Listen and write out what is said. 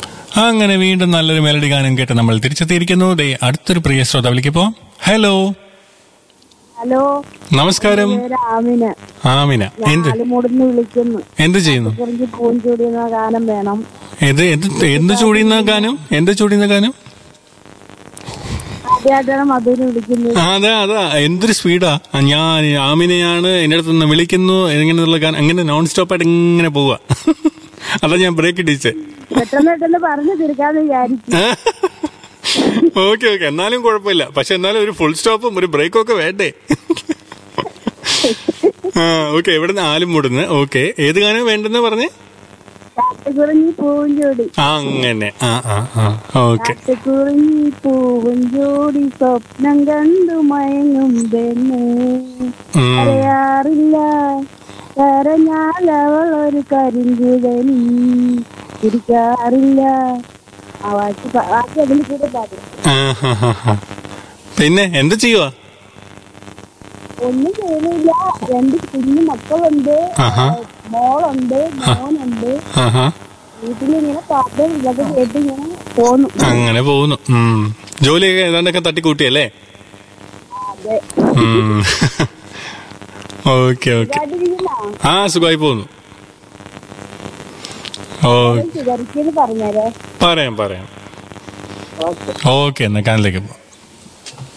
അങ്ങനെ വീണ്ടും നല്ലൊരു മെലഡി ഗാനം കേട്ട് നമ്മൾ തിരിച്ചെത്തിയിരിക്കുന്നു ദേ അടുത്തൊരു പ്രിയ ശ്രോതാവിലേക്ക് പോ ഹലോ ഹലോ നമസ്കാരം പേര് ആമിന ആമിന എന്ത് ആലുമൂടുന്ന് വിളിക്കുന്നു എന്ത് ചെയ്യുന്നു കുറിച്ച് പൂഞ്ചൂടി എന്ന ഗാനം വേണം ഇത് എന്ത് എന്ത് ചൂടിയുന്ന ഗാനം എന്ത് ചൂടിയുന്ന ഗാനം ആദ്യമായിട്ടാണ് മധുവിന് വിളിക്കുന്നത് ആ, അതാ അതാ എന്തൊരു സ്പീഡാ ആ, ഞാൻ ആമിനെയാണ് എന്റെ അടുത്ത് നിന്ന് വിളിക്കുന്നു എങ്ങനെയുള്ള ഗാനം അങ്ങനെ നോൺ സ്റ്റോപ്പ് ആയിട്ട് ഇങ്ങനെ പോവാ അതാ ഞാൻ ബ്രേക്ക് ഇടിച്ചേ പെട്ടെന്ന് പെട്ടെന്ന് പറഞ്ഞു തീർക്കാന്ന് വിചാരിച്ചു ഓക്കെ ഓക്കെ എന്നാലും കുഴപ്പമില്ല പക്ഷെ എന്നാലും ഒരു ഫുൾ സ്റ്റോപ്പും ഒരു ബ്രേക്കും ഒക്കെ വേണ്ടേ ആ ഓക്കെ എവിടെ നിന്ന് ആലും മൂടുന്ന് ഓക്കെ ഏത് ഗാനം വേണ്ടെന്ന് പറഞ്ഞേ കാട്ടുകുറിഞ്ഞി പൂഞ്ചൂടി ആ അങ്ങനെ ആ ആ ആ ഓക്കെ കാട്ടുകുറിഞ്ഞി പൂഞ്ചൂടി സ്വപ്നം കണ്ടു മയങ്ങും പെണ്ണ് അറിയാറില്ല കരഞ്ഞാൽ അവൾ ഒരു കരിങ്കുഴലി ഇരിക്കാറില്ല ആ ബാക്കി പ- ബാക്കി അതിൽ കൂടെ പാടും പിന്നെ എന്ത് ചെയ്യുവാ ഒന്നും ചെയ്യുന്നില്ല രണ്ട് കുഞ്ഞു മക്കളുണ്ട് ആഹാ. മോളുണ്ട് മോനുണ്ട് ആഹാ വീട്ടിലിങ്ങനെ പാട്ട് ഇതൊക്കെ കേട്ട് ഇങ്ങനെ പോന്നു അങ്ങനെ പോകുന്നു ഉം. ജോലിയൊക്കെ ഏതാണ്ടൊക്കെ തട്ടിക്കൂട്ടിയല്ലേ അതെ ഓക്കെ ഓക്കെ ഇതായിട്ടിരിക്കുന്ന ആ സുഖമായി പോകുന്നു ഓ ചിതറിക്കെന്ന് പറഞ്ഞേരേ പറയാം പറയാം ഓക്കെ എന്നാ കാനിലേക്ക് പോ